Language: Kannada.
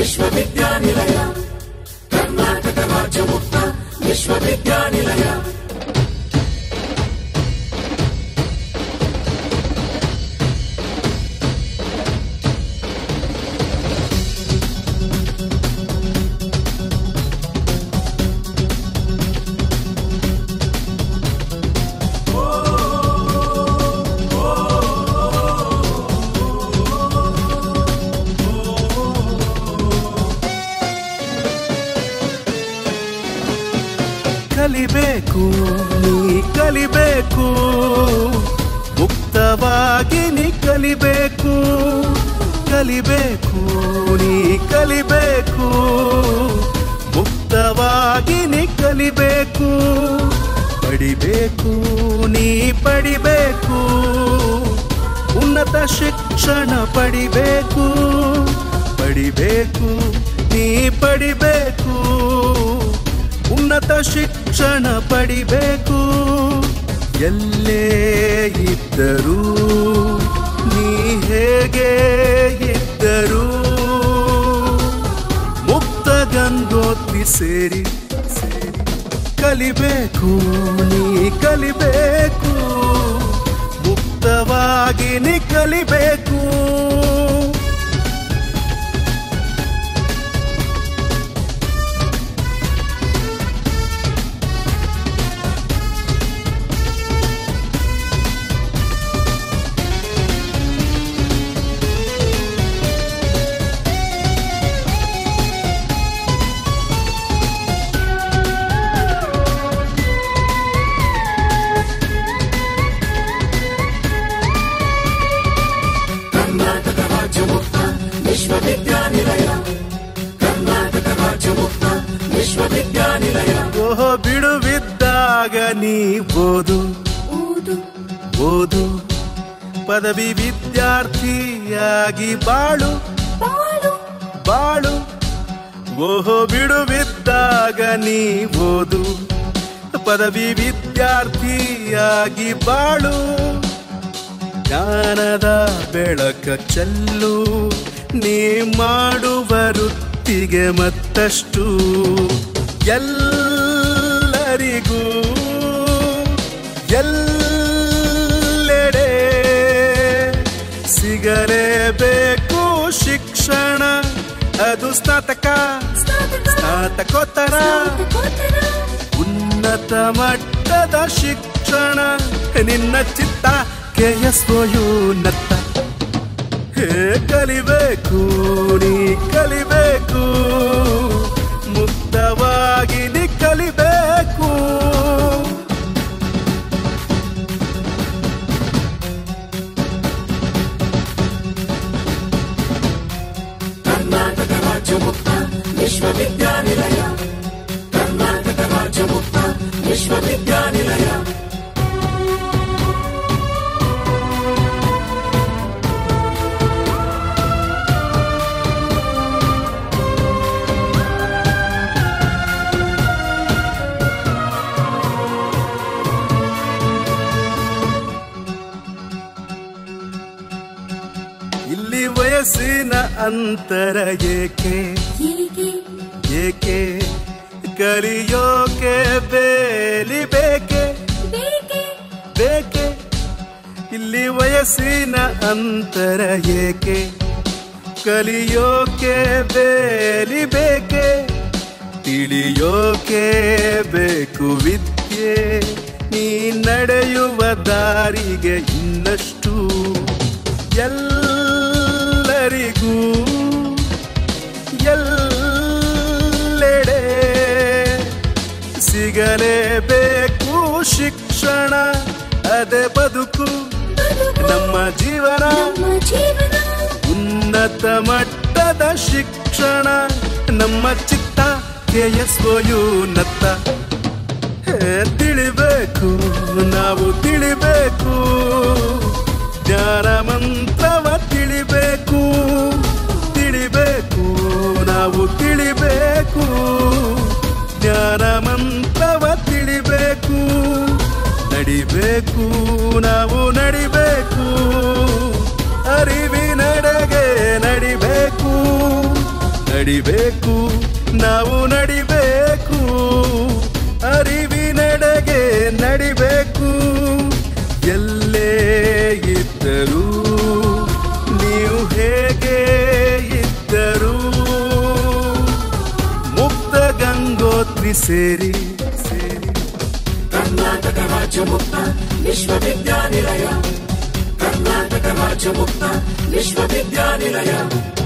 ವಿಶ್ವವಿದ್ಯಾನಿಲಯ ಕರ್ನಾಟಕ ರಾಜ್ಯ ಮುಕ್ತ ವಿಶ್ವವಿದ್ಯಾನಿಲಯ ಕಲಿಬೇಕು ನೀ ಕಲಿಬೇಕು ಮುಕ್ತವಾಗಿ ನೀ ಕಲಿಬೇಕು ಕಲಿಬೇಕು ನೀ ಕಲಿಬೇಕು ಮುಕ್ತವಾಗಿ ನೀ ಕಲಿಬೇಕು ಪಡಿಬೇಕು ನೀ ಪಡಿಬೇಕು ಉನ್ನತ ಶಿಕ್ಷಣ ಪಡಿಬೇಕು ಪಡಿಬೇಕು ನೀ ಪಡಿಬೇಕು ಉನ್ನತ ಶಿಕ್ಷಣ ಪಡಿಬೇಕು ಎಲ್ಲೇ ಇದ್ದರೂ ನೀ ಹೇಗೆ ಇದ್ದರೂ ಮುಕ್ತ ಗಂಗೋತ್ರಿ ಸೇರಿ ಕಲಿಬೇಕು ನೀ ಕಲಿಬೇಕು ಮುಕ್ತವಾಗಿ ನೀ ಕಲಿಬೇಕು ಕರ್ನಾಟಕ ರಾಜ್ಯ ಮುಕ್ತ ವಿಶ್ವವಿದ್ಯಾನಿಲಯ ಕರ್ನಾಟಕ ರಾಜ್ಯ ಮುಕ್ತ ವಿಶ್ವವಿದ್ಯಾನಿಲಯ ಓಹೋ ಬಿಡುವಿದ್ದಾಗ ನೀ ಓದು ಓದು ಪದವಿ ವಿದ್ಯಾರ್ಥಿಯಾಗಿ ಬಾಳು ಬಾಳು ಓಹೋ ಬಿಡುವಿದ್ದಾಗ ನೀ ಓದು ಪದವಿ ವಿದ್ಯಾರ್ಥಿಯಾಗಿ ಬಾಳು ಜ್ಞಾನದ ಬೆಳಕ ಚೆಲ್ಲು ನೀ ಮಾಡುವ ವೃತ್ತಿಗೆ ಮತ್ತಷ್ಟು ಎಲ್ಲರಿಗೂ ಎಲ್ಲೆಡೆ ಸಿಗಲೇಬೇಕು ಶಿಕ್ಷಣ ಅದು ಸ್ನಾತಕ ಸ್ನಾತಕೋತ್ತರ ಉನ್ನತ ಮಟ್ಟದ ಶಿಕ್ಷಣ ನಿನ್ನ ಚಿತ್ತ ಕೆಯಸ್ವಯುನ್ನತ ಹೇ ಕಲಿಬೇಕು ನೀ ಕಲಿಬೇಕು ಮುಕ್ತವಾಗಿ ನೀ ಕಲಿಬೇಕು ಕರ್ನಾಟಕ ರಾಜ್ಯ ಮುಕ್ತ ವಿಶ್ವವಿದ್ಯಾನಿಲಯ ಕರ್ನಾಟಕ ರಾಜ್ಯ ಮುಕ್ತ ವಿಶ್ವವಿದ್ಯಾನಿಲಯ ಇಲ್ಲಿ ವಯಸ್ಸಿನ ಅಂತರ ಏಕೆ ಏಕೆ ಕಲಿಯೋಕೆ ಬೇಲಿ ಬೇಕೆ ಬೇಕೆ ಇಲ್ಲಿ ವಯಸ್ಸಿನ ಅಂತರ ಏಕೆ ಕಲಿಯೋಕೆ ಬೇಲಿ ಬೇಕೆ ತಿಳಿಯೋಕೆ ಬೇಕು ವಿದ್ಯೆ ನೀ ನಡೆಯುವ ದಾರಿಗೆ ಇನ್ನಷ್ಟು ಎಲ್ಲರಿಗೂ ಎಲ್ಲೆಡೆ ಸಿಗಲೇಬೇಕು ಶಿಕ್ಷಣ ಅದೇ ಬದುಕು ನಮ್ಮ ಜೀವನ ಉನ್ನತ ಮಟ್ಟದ ಶಿಕ್ಷಣ ನಮ್ಮ ಚಿತ್ತ ಕೆಯಸ್ವಯುನ್ನತ ಹೇ ತಿಳಿಬೇಕು ನಾವು ತಿಳಿಬೇಕು ಜ್ಞಾನ ಮಂತ್ರವ ತಿಳಿಬೇಕು ತಿಳಿಬೇಕು ನಾವು ತಿಳಿಬೇಕು ಜ್ಞಾನ ಮಂತ್ರವ ತಿಳಿಬೇಕು ನಡಿಬೇಕು ನಾವು ನಡಿಬೇಕು ಅರಿವಿನಡೆಗೆ ನಡಿಬೇಕು ನಡಿಬೇಕು ನಾವು ನಡಿಬೇಕು ಅರಿವಿನೆಡೆಗೆ ನಡಿಬೇಕು ಎಲ್ಲೇ ಇದ್ದರೂ ನೀವು ಹೇಗೆ ಇದ್ದರೂ ಮುಕ್ತ ಗಂಗೋತ್ರಿ ಸೇರಿ ಸೇರಿ ಕರ್ನಾಟಕ ರಾಜ್ಯ ಮುಕ್ತ ವಿಶ್ವವಿದ್ಯಾನಿಲಯ ಕರ್ನಾಟಕ ರಾಜ್ಯ ಮುಕ್ತ ವಿಶ್ವವಿದ್ಯಾನಿಲಯ